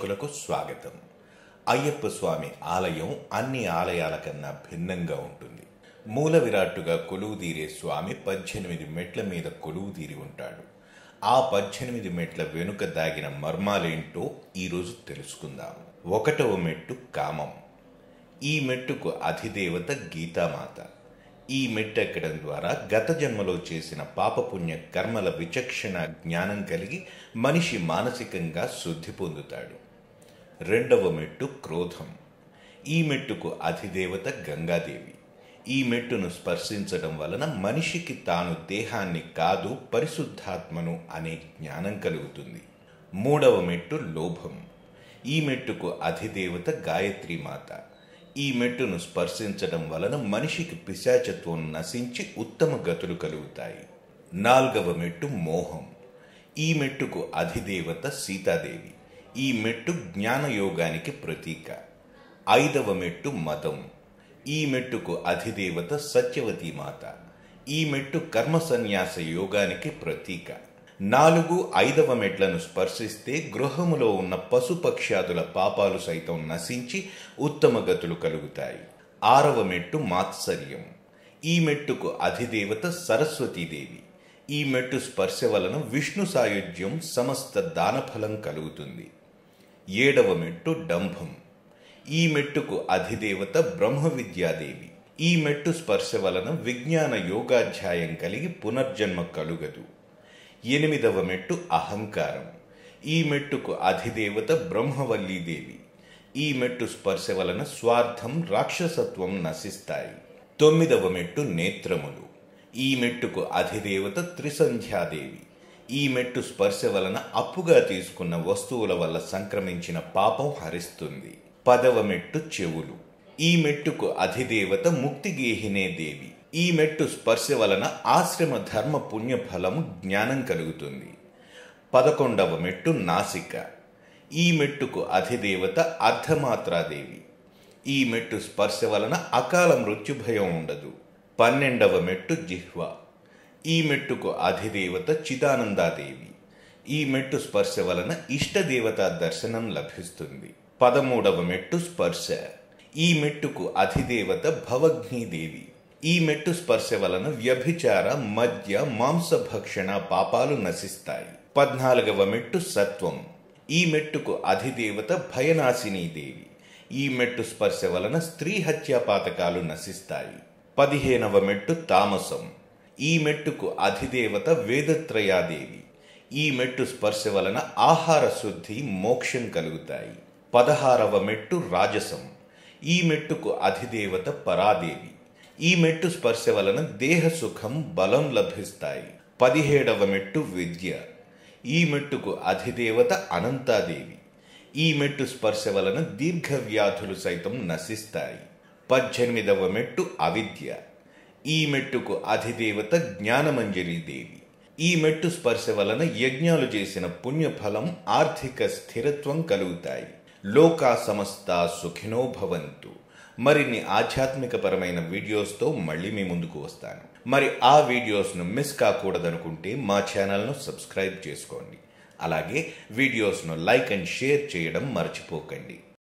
ప్రేక్షకులకు స్వాగతం అయ్యప్ప స్వామి ఆలయం అన్ని ఆలయాల కన్నా భిన్నంగా ఉంటుంది మూల విరాట్టుగా కొలువుదీరే స్వామి పద్దెనిమిది మెట్ల మీద కొలువుదీరి ఉంటాడు ఆ పద్దెనిమిది మెట్ల వెనుక దాగిన మర్మాలేంటో ఈరోజు తెలుసుకుందాం ఒకటవ మెట్టు కామం ఈ మెట్టుకు అధిదేవత గీతామాత ఈ మెట్టెక్కడం ద్వారా గత జన్మలో చేసిన పాపపుణ్య కర్మల విచక్షణ జ్ఞానం కలిగి మనిషి మానసికంగా శుద్ధి పొందుతాడు రెండవ మెట్టు క్రోధం ఈ మెట్టుకు అధిదేవత గంగాదేవి ఈ మెట్టును స్పర్శించడం వలన మనిషికి తాను దేహాన్ని కాదు పరిశుద్ధాత్మను అనే జ్ఞానం కలుగుతుంది మూడవ మెట్టు లోభం ఈ మెట్టుకు అధిదేవత గాయత్రి మాత ఈ మెట్టును స్పర్శించడం వలన మనిషికి పిశాచత్వం నశించి ఉత్తమ గతులు కలుగుతాయి నాల్గవ మెట్టు మోహం ఈ మెట్టుకు అధిదేవత సీతాదేవి ఈ మెట్టు జ్ఞానయోగానికి ప్రతీక ఐదవ మెట్టు మదం ఈ మెట్టుకు అధిదేవత సత్యవతి మాత ఈ మెట్టు కర్మ సన్యాస యోగానికి ప్రతీక నాలుగు ఐదవ మెట్లను స్పర్శిస్తే గృహములో ఉన్న పశుపక్ష్యాదుల పాపాలు సైతం నశించి ఉత్తమ గతులు కలుగుతాయి ఆరవ మెట్టు మాత్సర్యం ఈ మెట్టుకు అధిదేవత సరస్వతీదేవి ఈ మెట్టు స్పర్శ వలన విష్ణు సాయుధ్యం సమస్త దానఫలం కలుగుతుంది ఏడవ మెట్టు డంభం ఈ మెట్టుకు అధిదేవత బ్రహ్మ విద్యాదేవి ఈ మెట్టు స్పర్శ వలన విజ్ఞాన యోగాధ్యాయం కలిగి పునర్జన్మ కలుగదు ఎనిమిదవ మెట్టు అహంకారం ఈ మెట్టుకు అధిదేవత బ్రహ్మవల్లీదేవి ఈ మెట్టు స్పర్శ వలన స్వార్థం రాక్షసత్వం నశిస్తాయి తొమ్మిదవ మెట్టు నేత్రములు ఈ మెట్టుకు అధిదేవత త్రిసంధ్యాదేవి ఈ మెట్టు స్పర్శ వలన అప్పుగా తీసుకున్న వస్తువుల వల్ల సంక్రమించిన పాపం హరిస్తుంది పదవ మెట్టు చెవులు ఈ మెట్టుకు అధిదేవత ముక్తిగేహినే దేవి ఈ మెట్టు స్పర్శ వలన ఆశ్రమ ధర్మ పుణ్య ఫలము జ్ఞానం కలుగుతుంది పదకొండవ మెట్టు నాసిక ఈ మెట్టుకు అధిదేవత అర్ధమాత్రాదేవి ఈ మెట్టు స్పర్శ వలన అకాల మృత్యు భయం ఉండదు పన్నెండవ మెట్టు జిహ్వ ఈ మెట్టుకు అధిదేవత చిదానందాదేవి ఈ మెట్టు స్పర్శ వలన ఇష్టదేవత దర్శనం లభిస్తుంది పదమూడవ మెట్టు స్పర్శ ఈ మెట్టుకు అధిదేవత భవగ్నిదేవి ఈ మెట్టు స్పర్శ వలన వ్యభిచార మద్య మాంసభక్షణ పాపాలు నశిస్తాయి పద్నాలుగవ మెట్టు సత్వం ఈ మెట్టుకు అధిదేవత భయనాశిని దేవి ఈ మెట్టు స్పర్శ వలన స్త్రీ హత్యా పాతకాలు నశిస్తాయి పదిహేనవ మెట్టు తామసం ఈ మెట్టుకు అధిదేవత వేదత్రయాదేవి ఈ మెట్టు స్పర్శ వలన ఆహార శుద్ధి మోక్షం కలుగుతాయి పదహారవ మెట్టు రాజసం ఈ మెట్టుకు అధిదేవత పరాదేవి ఈ మెట్టు స్పర్శ వలన దేహ సుఖం బలం లభిస్తాయి పదిహేడవ మెట్టు విద్య ఈ మెట్టుకు అధిదేవత అనంతాదేవి ఈ మెట్టు స్పర్శ వలన దీర్ఘ వ్యాధులు సైతం నశిస్తాయి పద్దెనిమిదవ మెట్టు అవిద్య ఈ మెట్టుకు అధిదేవత జ్ఞానమంజరి దేవి ఈ మెట్టు స్పర్శ వలన యజ్ఞాలు చేసిన పుణ్యఫలం ఆర్థిక స్థిరత్వం కలుగుతాయి లోకా సమస్త సుఖినో భవంతు మరిన్ని ఆధ్యాత్మికపరమైన వీడియోస్తో మళ్ళీ మీ ముందుకు వస్తాను మరి ఆ వీడియోస్ను మిస్ కాకూడదనుకుంటే మా ఛానల్ను సబ్స్క్రైబ్ చేసుకోండి అలాగే వీడియోస్ను లైక్ అండ్ షేర్ చేయడం మర్చిపోకండి